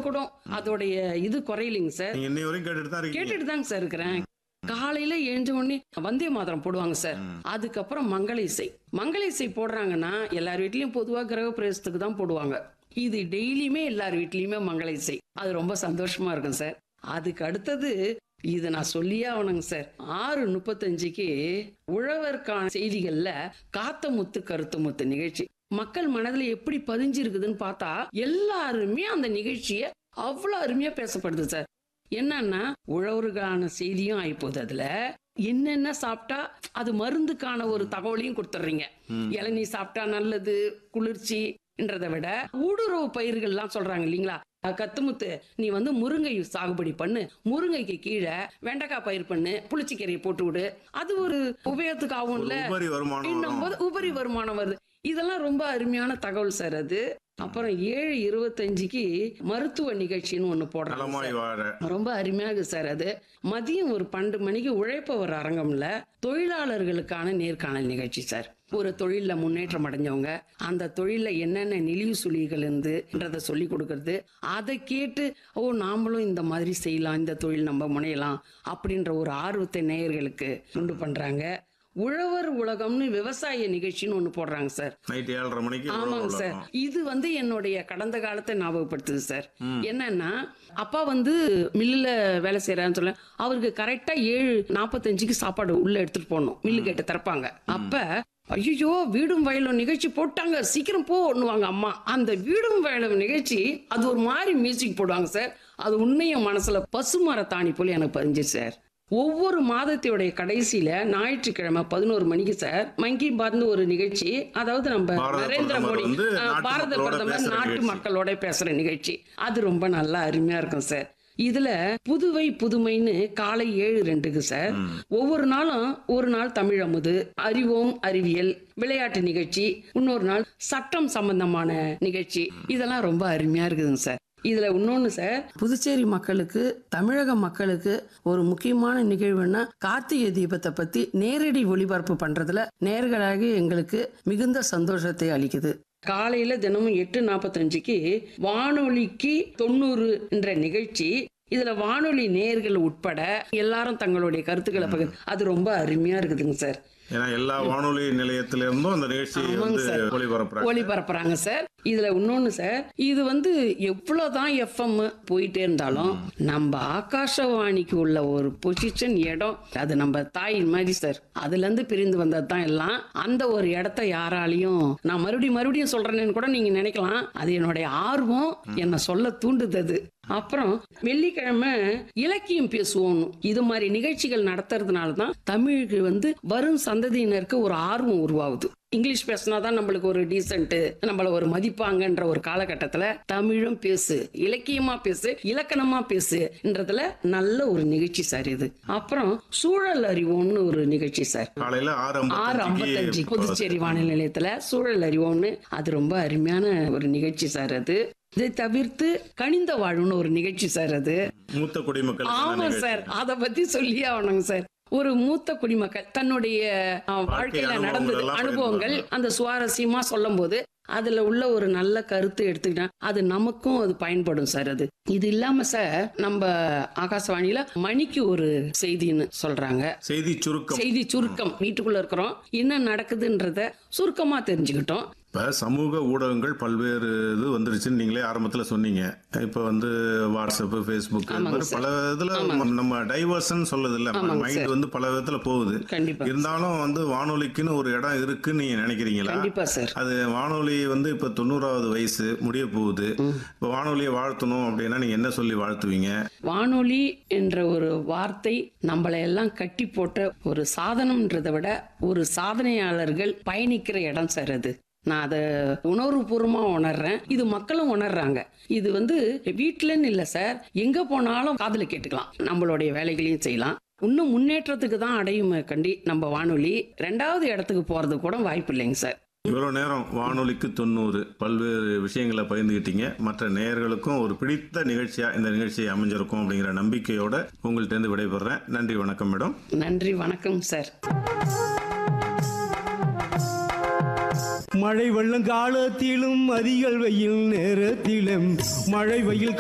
கூட அதோடைய இது குறையலைங்க சார் நீங்க இன்னை வரைக்கும் கேட்டுட்டு தான் இருக்கீங்க கேட்டுட்டு தாங்க சார் இருக்கிறேன் காலையில எழுந்த உடனே வந்தே மாதரம் போடுவாங்க சார் அதுக்கப்புறம் மங்கள இசை மங்கள இசை போடுறாங்கன்னா எல்லார் வீட்லயும் பொதுவா கிரக பிரவேசத்துக்கு தான் போடுவாங்க இது டெய்லியுமே எல்லார் வீட்லயுமே மங்கள இசை அது ரொம்ப சந்தோஷமா இருக்கும் சார் அதுக்கு அடுத்தது இது நான் சொல்லியே ஆகணுங்க சார் ஆறு முப்பத்தஞ்சுக்கு உழவர்கான செய்திகள்ல காத்த முத்து கருத்து முத்து நிகழ்ச்சி மக்கள் மனதுல எப்படி பதிஞ்சிருக்குதுன்னு பார்த்தா எல்லாருமே அந்த நிகழ்ச்சியை அவ்வளவு அருமையா பேசப்படுது சார் என்னன்னா உழவருக்கான செய்தியும் ஆயிப்போகுது அதுல என்னென்ன சாப்பிட்டா அது மருந்துக்கான ஒரு தகவலையும் கொடுத்துட்றீங்க இளநீ சாப்பிட்டா நல்லது குளிர்ச்சின்றதை விட ஊடுருவு பயிர்கள்லாம் சொல்றாங்க இல்லைங்களா அஹ் கத்துமுத்து நீ வந்து முருங்கை சாகுபடி பண்ணு முருங்கைக்கு கீழே வெண்டைக்காய் பயிர் பண்ணு புளிச்சிக்கீரையை போட்டு விடு அது ஒரு உபயோகத்துக்கு ஆகும்ல உபரி வருமானம் இன்னும் வரும். போது உபரி வருமானம் வருது இதெல்லாம் ரொம்ப அருமையான தகவல் சார் அது அப்புறம் ஏழு இருபத்தஞ்சுக்கு மருத்துவ நிகழ்ச்சின்னு ஒண்ணு போடுறாங்க நலமாய் சார். வாழ ரொம்ப அருமையா இருக்கு சார் அது மதியம் ஒரு பன்னெண்டு மணிக்கு உழைப்பவர் அரங்கம்ல தொழிலாளர்களுக்கான நேர்காணல் நிகழ்ச்சி சார் ஒரு தொழில்ல முன்னேற்றம் அடைஞ்சவங்க அந்த தொழில்ல என்னென்ன நெளிவு சுழிகள் இருந்துன்றத சொல்லி கொடுக்கறது அதை கேட்டு ஓ நாமளும் இந்த மாதிரி செய்யலாம் இந்த தொழில் நம்ம முனையலாம் அப்படின்ற ஒரு ஆர்வத்தை நேயர்களுக்கு உண்டு பண்றாங்க உழவர் உலகம்னு விவசாய நிகழ்ச்சின்னு ஒண்ணு போடுறாங்க சார் நைட் ஏழரை மணிக்கு ஆமாங்க உழவு சார் உலகம். இது வந்து என்னுடைய கடந்த காலத்தை ஞாபகப்படுத்துது சார் என்னன்னா அப்பா வந்து மில்லுல வேலை செய்யறான்னு சொல்ல அவருக்கு கரெக்டா ஏழு நாற்பத்தஞ்சுக்கு சாப்பாடு உள்ள எடுத்துட்டு போகணும் மில்லு கேட்டு திறப்பாங்க அப்ப ஐயோ வீடும் வயலும் நிகழ்ச்சி போட்டாங்க சீக்கிரம் போன்னுவாங்க அம்மா அந்த வீடும் வயலும் நிகழ்ச்சி அது ஒரு மாதிரி மியூசிக் போடுவாங்க சார் அது உண்மையும் மனசுல பசுமர தாணி போல எனக்கு பதிஞ்சு சார் ஒவ்வொரு மாதத்தையுடைய கடைசியில ஞாயிற்றுக்கிழமை பதினோரு மணிக்கு சார் மங்கி பாத்னு ஒரு நிகழ்ச்சி அதாவது நம்ம பாரத நரேந்திர பிரதமர் மோடி வந்து அஹ், நாட்டு பாரத மக்களோட பிரதமர் பேசுற நாட்டு நிகழ்ச்சி. மக்களோட பேசுற நிகழ்ச்சி அது ரொம்ப நல்லா அருமையா இருக்கும் சார் இதுல புதுவை புதுமைன்னு காலை ஏழு ரெண்டுக்கு சார் ஒவ்வொரு நாளும் ஒரு நாள் தமிழ் அமுது அறிவோம் அறிவியல் விளையாட்டு நிகழ்ச்சி இன்னொரு நாள் சட்டம் சம்பந்தமான நிகழ்ச்சி இதெல்லாம் ரொம்ப அருமையா இருக்குதுங்க சார் இதுல இன்னொன்னு சார் புதுச்சேரி மக்களுக்கு தமிழக மக்களுக்கு ஒரு முக்கியமான நிகழ்வுன்னா கார்த்திகை தீபத்தை பத்தி நேரடி ஒளிபரப்பு பண்றதுல நேர்களாக எங்களுக்கு மிகுந்த சந்தோஷத்தை அளிக்குது காலையில தினமும் எட்டு நாற்பத்தஞ்சுக்கு வானொலிக்கு தொண்ணூறு என்ற நிகழ்ச்சி இதுல வானொலி நேர்கள் உட்பட எல்லாரும் தங்களுடைய கருத்துக்களை பகிர் அது ரொம்ப அருமையா இருக்குதுங்க சார் ஏன்னா எல்லா வானொலி நிலையத்தில இருந்தும் அந்த நிகழ்ச்சி ஆமாங்க வந்து சார். ஒளிபரப்புறாங்க ஒளிபரப்புறாங்க சார் இதுல இன்னொன்னு சார் இது வந்து எவ்வளவுதான் எஃப்எம் போயிட்டே இருந்தாலும் நம்ம ஆகாஷவாணிக்கு உள்ள ஒரு பொசிஷன் இடம் அது நம்ம தாய் மாதிரி சார் அதுல இருந்து பிரிந்து வந்தது தான் எல்லாம் அந்த ஒரு இடத்த யாராலையும் நான் மறுபடியும் மறுபடியும் சொல்றேன்னு கூட நீங்க நினைக்கலாம் அது என்னுடைய ஆர்வம் என்னை சொல்ல தூண்டுது அது அப்புறம் வெள்ளிக்கிழமை இலக்கியம் பேசுவோம் இது மாதிரி நிகழ்ச்சிகள் நடத்துறதுனால தான் தமிழுக்கு வந்து வரும் சந்ததியினருக்கு ஒரு ஆர்வம் உருவாகுது இங்கிலீஷ் பேசினாதான் நம்மளுக்கு ஒரு டீசென்ட் நம்மள ஒரு மதிப்பாங்கன்ற ஒரு காலகட்டத்துல தமிழும் பேசு இலக்கியமா பேசு இலக்கணமா பேசுன்றதுல நல்ல ஒரு நிகழ்ச்சி சார் இது அப்புறம் சூழல் அறிவோம்னு ஒரு நிகழ்ச்சி சார் காலையில ஆறு ஆறு ஐம்பத்தஞ்சு ஐம்பத்தஞ்சுக்கு புதுச்சேரி வானொலி நிலையத்துல சூழல் அறிவோம்னு அது ரொம்ப அருமையான ஒரு நிகழ்ச்சி சார் அது இதை தவிர்த்து கனிந்த வாழ்வுன்னு ஒரு நிகழ்ச்சி சார் அது மூத்த குடிமக்கள் ஆமா சார் அத பத்தி சொல்லியே ஆகணுங்க சார் ஒரு மூத்த குடிமக்கள் தன்னுடைய அஹ், வாழ்க்கையில அனுபவங்கள் நடந்தது எல்லாம் அனுபவங்கள் பகிர்ந்துப்பாங்க. அந்த சுவாரஸ்யமா சொல்லும் போது அதுல உள்ள ஒரு நல்ல கருத்து எடுத்துக்கிட்டா அது நமக்கும் அது பயன்படும் சார் அது இது இல்லாம சார் நம்ம ஆகாசவாணியில மணிக்கு ஒரு செய்தின்னு சொல்றாங்க செய்தி சுருக்கம் செய்தி சுருக்கம் வீட்டுக்குள்ள இருக்கிறோம் என்ன நடக்குதுன்றத சுருக்கமா தெரிஞ்சுக்கிட்டோம் இப்ப சமூக ஊடகங்கள் பல்வேறு இது வந்துருச்சுன்னு நீங்களே ஆரம்பத்துல சொன்னீங்க இப்ப வந்து வாட்ஸ்அப் ஃபேஸ்புக் இந்த ஆமாங்க மாதிரி சார். பல இதுல நம்ம டைவர்ஷன் சொல்லுது இல்ல ஆமாங்க மைண்ட் சார். வந்து பல விதத்துல போகுது கண்டிப்பா இருந்தாலும் வந்து வானொலிக்குன்னு ஒரு இடம் இருக்குன்னு நீங்க நினைக்கிறீங்களா கண்டிப்பா சார் அது வானொலி வந்து இப்ப தொண்ணூறாவது வயசு முடிய போகுது இப்ப வானொலியை வாழ்த்தணும் அப்படின்னா நீங்க என்ன சொல்லி வாழ்த்துவீங்க வானொலி என்ற ஒரு வார்த்தை நம்மளை எல்லாம் கட்டி போட்ட ஒரு சாதனம்ன்றதை விட ஒரு சாதனையாளர்கள் பயணிக்கிற இடம் சார் அது நான் அதை உணர்வுபூர்வமா உணர்றேன் இது மக்களும் உணர்றாங்க இது வந்து வீட்டுலன்னு இல்லை சார் எங்க போனாலும் காதுல கேட்டுக்கலாம் நம்மளுடைய வேலைகளையும் செய்யலாம் இன்னும் முன்னேற்றத்துக்கு தான் அடையுமே கண்டி நம்ம வானொலி ரெண்டாவது இடத்துக்கு போறது கூட வாய்ப்பு இல்லைங்க சார் இவ்வளவு நேரம் வானொலிக்கு தொண்ணூறு பல்வேறு விஷயங்களை பகிர்ந்துக்கிட்டீங்க மற்ற நேயர்களுக்கும் ஒரு பிடித்த நிகழ்ச்சியா இந்த நிகழ்ச்சி அமைஞ்சிருக்கும் அப்படிங்கிற நம்பிக்கையோட உங்கள்ட்ட இருந்து விடைபெறேன் நன்றி வணக்கம் மேடம் நன்றி வணக்கம் சார் மழை வெள்ளம் காலத்திலும் அதிகள் வெயில் நேரத்திலும் மழை வெயில்